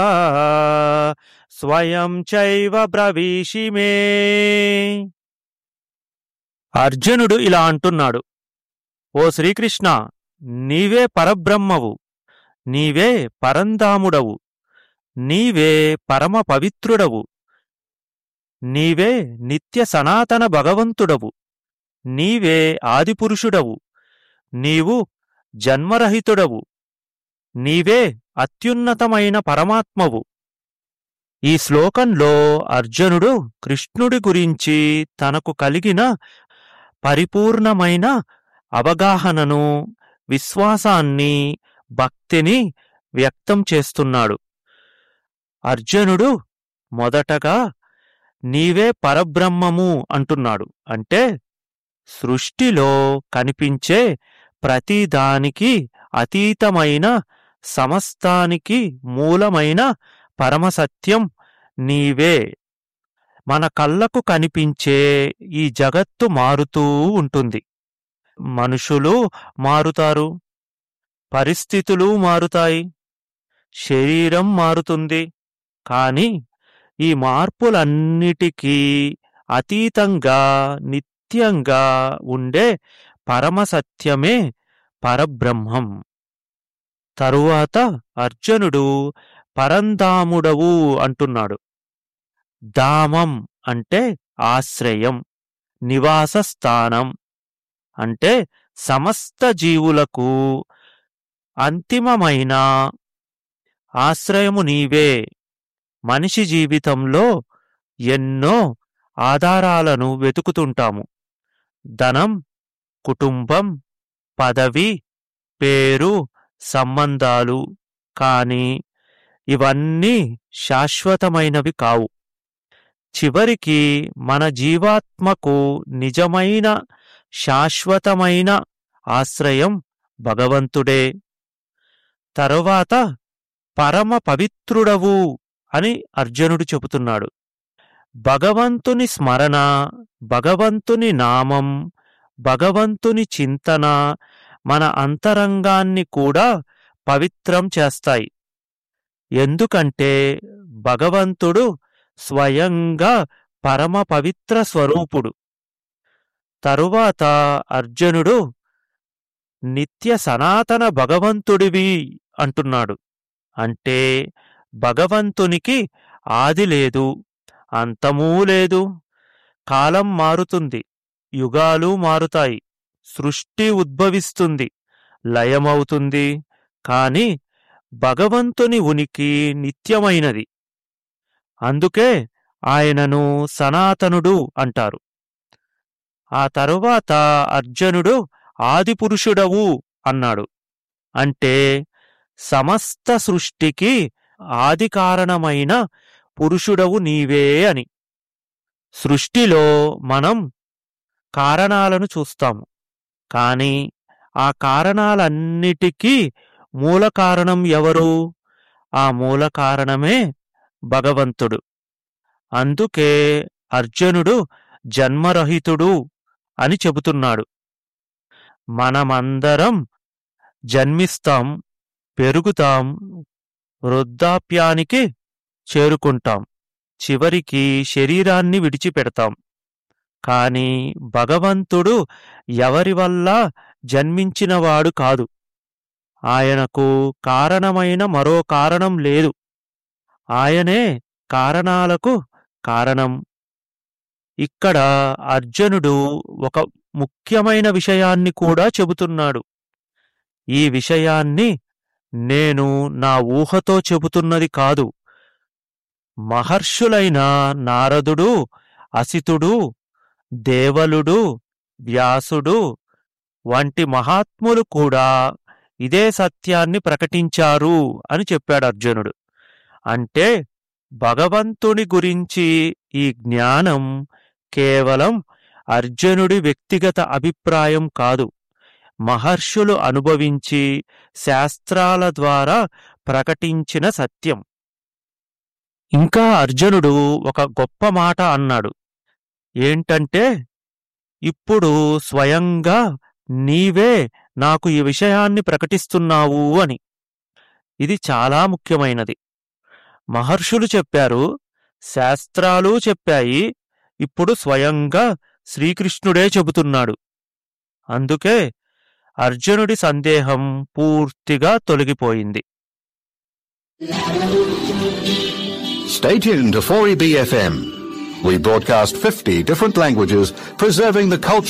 స్వయం చైవ బ్రవీషి మే అర్జునుడు ఇలా అంటున్నాడు ఓ శ్రీకృష్ణ నీవే పరబ్రహ్మవు నీవే పరంధాముడవు నీవే పరమ పవిత్రుడవు నీవే నిత్య సనాతన భగవంతుడవు నీవే ఆదిపురుషుడవు నీవు జన్మరహితుడవు నీవే అత్యున్నతమైన పరమాత్మవు ఈ శ్లోకంలో అర్జునుడు కృష్ణుడి గురించి తనకు కలిగిన పరిపూర్ణమైన అవగాహనను విశ్వాసాన్ని భక్తిని వ్యక్తం చేస్తున్నాడు అర్జునుడు మొదటగా నీవే పరబ్రహ్మము అంటున్నాడు అంటే సృష్టిలో కనిపించే ప్రతిదానికి అతీతమైన సమస్తానికి మూలమైన పరమసత్యం నీవే మన కళ్ళకు కనిపించే ఈ జగత్తు మారుతూ ఉంటుంది మనుషులు మారుతారు పరిస్థితులు మారుతాయి శరీరం మారుతుంది కాని ఈ మార్పులన్నిటికీ అతీతంగా నిత్యంగా ఉండే పరమసత్యమే పరబ్రహ్మం తరువాత అర్జునుడు పరంధాముడవు అంటున్నాడు దామం అంటే ఆశ్రయం నివాస స్థానం అంటే సమస్త జీవులకు అంతిమమైన ఆశ్రయము నీవే మనిషి జీవితంలో ఎన్నో ఆధారాలను వెతుకుతుంటాము ధనం కుటుంబం పదవి పేరు సంబంధాలు కాని ఇవన్నీ శాశ్వతమైనవి కావు చివరికి మన జీవాత్మకు నిజమైన శాశ్వతమైన ఆశ్రయం భగవంతుడే తరువాత పరమ పవిత్రుడవు అని అర్జునుడు చెబుతున్నాడు భగవంతుని స్మరణ భగవంతుని నామం భగవంతుని చింతన మన అంతరంగాన్ని కూడా పవిత్రం చేస్తాయి ఎందుకంటే భగవంతుడు స్వయంగా పరమ పవిత్ర స్వరూపుడు తరువాత అర్జునుడు నిత్య సనాతన భగవంతుడివి అంటున్నాడు అంటే భగవంతునికి ఆది లేదు అంతమూ లేదు కాలం మారుతుంది యుగాలు మారుతాయి సృష్టి ఉద్భవిస్తుంది లయమవుతుంది కాని భగవంతుని ఉనికి నిత్యమైనది అందుకే ఆయనను సనాతనుడు అంటారు ఆ తరువాత అర్జునుడు ఆదిపురుషుడవు అన్నాడు అంటే సమస్త సృష్టికి ఆది కారణమైన పురుషుడవు నీవే అని సృష్టిలో మనం కారణాలను చూస్తాము కాని ఆ కారణాలన్నిటికీ మూల కారణం ఎవరు ఆ మూల కారణమే భగవంతుడు అందుకే అర్జునుడు జన్మరహితుడు అని చెబుతున్నాడు మనమందరం జన్మిస్తాం పెరుగుతాం వృద్ధాప్యానికి చేరుకుంటాం చివరికి శరీరాన్ని విడిచిపెడతాం కాని భగవంతుడు ఎవరి వల్ల జన్మించినవాడు కాదు ఆయనకు కారణమైన మరో కారణం లేదు ఆయనే కారణాలకు కారణం ఇక్కడ అర్జునుడు ఒక ముఖ్యమైన విషయాన్ని కూడా చెబుతున్నాడు ఈ విషయాన్ని నేను నా ఊహతో చెబుతున్నది కాదు మహర్షులైన నారదుడు అసితుడు దేవలుడు వ్యాసుడు వంటి మహాత్ములు కూడా ఇదే సత్యాన్ని ప్రకటించారు అని చెప్పాడు అర్జునుడు అంటే భగవంతుని గురించి ఈ జ్ఞానం కేవలం అర్జునుడి వ్యక్తిగత అభిప్రాయం కాదు మహర్షులు అనుభవించి శాస్త్రాల ద్వారా ప్రకటించిన సత్యం ఇంకా అర్జునుడు ఒక గొప్ప మాట అన్నాడు ఏంటంటే ఇప్పుడు స్వయంగా నీవే నాకు ఈ విషయాన్ని ప్రకటిస్తున్నావు అని ఇది చాలా ముఖ్యమైనది మహర్షులు చెప్పారు శాస్త్రాలు చెప్పాయి ఇప్పుడు స్వయంగా శ్రీకృష్ణుడే చెబుతున్నాడు అందుకే అర్జునుడి సందేహం పూర్తిగా తొలగిపోయింది Stay tuned to 4EBFM. We broadcast 50 different languages, preserving the culture